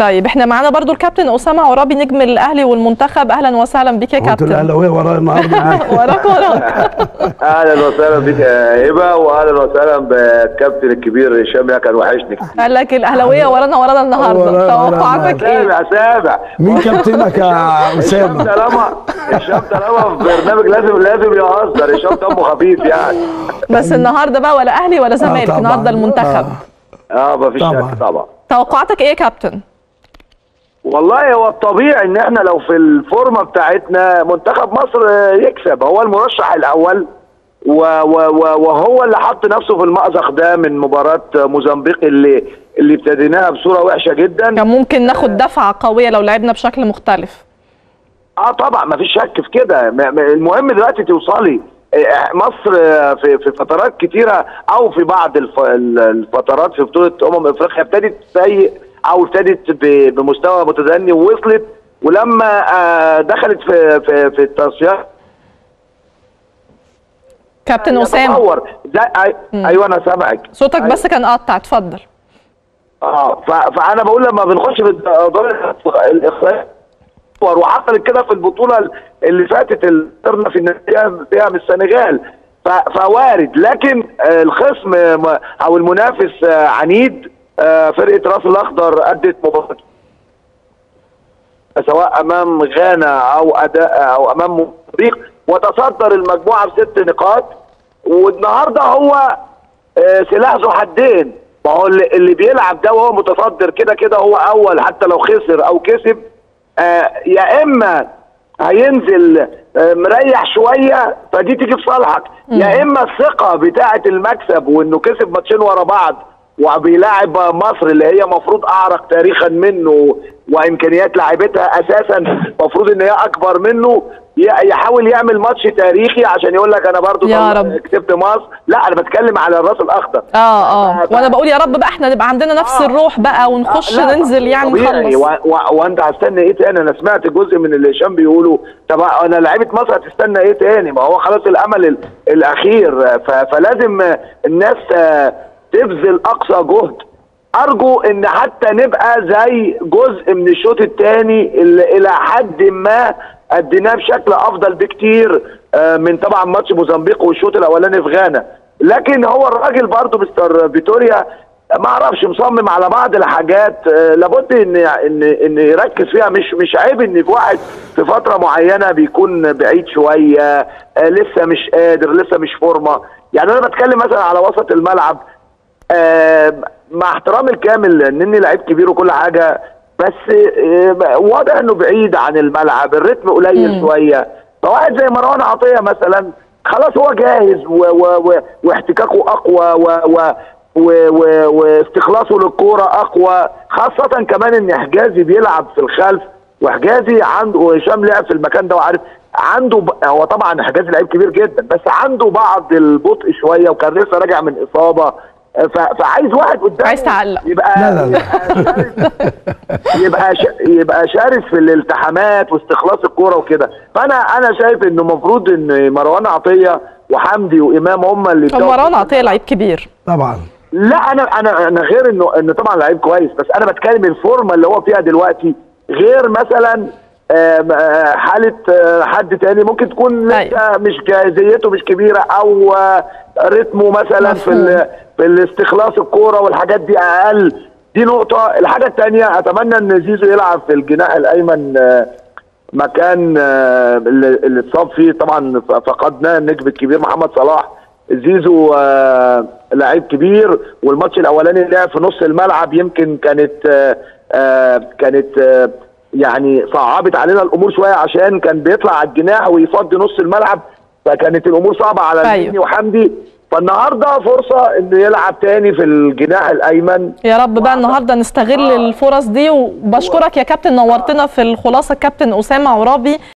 طيب احنا معانا برضو الكابتن اسامه عرابي نجم الاهلي والمنتخب اهلا وسهلا بيك يا انتوا كابتن الاهلاويه ورايا النهارده وراك وراك اهلا وسهلا بك يا هبه واهلا وسهلا بالكابتن الكبير هشام يا كان وحشني كتير قال لك الاهلاويه ورانا ورانا النهارده ورانا- ورانا. توقعاتك ايه سابع سابع مين كابتنك يا هشام اسامه؟ طالما هشام طالما في برنامج لازم لازم يهزر هشام دمه خفيف يعني بس النهارده بقى ولا اهلي ولا زمالك طبعاً. النهارده المنتخب آه. اه مفيش طبعا. شك طبعا توقعاتك ايه يا كابتن والله هو الطبيعي ان احنا لو في الفورمه بتاعتنا منتخب مصر آه، يكسب هو المرشح الاول و و و وهو اللي حط نفسه في المأزق ده من مباراه موزمبيق اللي اللي ابتديناها بصوره وحشه جدا كان ممكن ناخد دفعه قويه لو لعبنا بشكل مختلف اه طبعا ما فيش شك في كده م- م- المهم دلوقتي توصلي آه، مصر آه، في في فترات كتيره او في بعض الف- ال- الفترات في بطوله امم افريقيا ابتدت سيء او ابتدت ب- بمستوى متدني ووصلت ولما آه، دخلت في في في التصفيات كابتن اسامه يتطور. ده أي- ايوه انا سامعك صوتك بس كان قطع اتفضل اه ف- فانا بقول لما بنخش في دور الاخراج وحصلت كده في البطوله اللي فاتت اللي خسرنا في النهايه فيها من السنغال ف- فوارد لكن آه، الخصم م- او المنافس آه، عنيد آه، فرقه راس الاخضر ادت مباراه سواء امام غانا او اداء او امام موزمبيق وتصدر المجموعه بست نقاط والنهارده هو آه، سلاح ذو حدين ما هو اللي اللي بيلعب ده وهو متصدر كده كده هو اول حتى لو خسر او كسب آه، يا اما هينزل آه، مريح شويه فدي تيجي في صالحك يا اما الثقه بتاعه المكسب وانه كسب ماتشين ورا بعض وبيلاعب مصر اللي هي مفروض اعرق تاريخا منه وامكانيات لاعبتها اساسا مفروض ان هي اكبر منه ي- يحاول يعمل ماتش تاريخي عشان يقول لك انا برضو يا طلع- رب. كسبت مصر لا انا بتكلم على الراس الاخضر اه اه ف- وانا بقول يا رب بقى احنا نبقى عندنا نفس آه. الروح بقى ونخش لا، ننزل يعني طبيعي نخلص و... و... وانت هتستنى ايه تاني انا سمعت جزء من اللي هشام بيقوله طب انا لعيبه مصر هتستنى ايه تاني ما هو خلاص الامل ال... الاخير ف... فلازم الناس آه، تبذل اقصى جهد ارجو ان حتى نبقى زي جزء من الشوط الثاني اللي الى حد ما اديناه بشكل افضل بكتير آه، من طبعا ماتش موزمبيق والشوط الاولاني في غانا لكن هو الراجل برضه مستر فيتوريا ما اعرفش مصمم على بعض الحاجات آه، لابد ان ان ان يركز فيها مش مش عيب ان في واحد في فتره معينه بيكون بعيد شويه آه، لسه مش قادر لسه مش فورمه يعني انا بتكلم مثلا على وسط الملعب آه، مع احترامي الكامل انني لعيب كبير وكل حاجه بس آه، واضح انه بعيد عن الملعب الريتم قليل شويه فواحد زي مروان عطيه مثلا خلاص هو جاهز و و و واحتكاكه اقوى و و و و واستخلاصه للكوره اقوى خاصه كمان ان حجازي بيلعب في الخلف وحجازي عنده وهشام لعب في المكان ده وعارف عنده ب... هو طبعا حجازي لعيب كبير جدا بس عنده بعض البطء شويه وكان لسه راجع من اصابه ف... فعايز واحد قدامه عايز تعلق. يبقى لا، لا، لا. يبقى ش... يبقى شارس في الالتحامات واستخلاص الكوره وكده فانا انا شايف انه المفروض ان مروان عطيه وحمدي وامام هم اللي هو مروان عطيه لعيب كبير طبعا لا انا انا انا غير انه انه طبعا لعيب كويس بس انا بتكلم الفورمه اللي هو فيها دلوقتي غير مثلا آم، آه، حاله آه، حد تاني ممكن تكون لسه أيوة. مش جاهزيته مش كبيره او آه، رتمه مثلا في مفهوم. ال- في الاستخلاص الكوره والحاجات دي اقل دي نقطه الحاجه الثانيه اتمنى ان زيزو يلعب في الجناح الايمن آه، مكان آه، اللي اللي اتصاب فيه طبعا ف- فقدناه النجم الكبير محمد صلاح زيزو آه، لعيب كبير والماتش الاولاني لعب في نص الملعب يمكن كانت آه، آه، كانت آه، يعني صعبت علينا الامور شويه عشان كان بيطلع على الجناح ويفضي نص الملعب فكانت الامور صعبه على أيوة. النني وحمدي فالنهارده فرصه انه يلعب تاني في الجناح الايمن يا رب بقى النهارده نستغل الفرص دي وبشكرك يا كابتن نورتنا في الخلاصه كابتن اسامه عرابي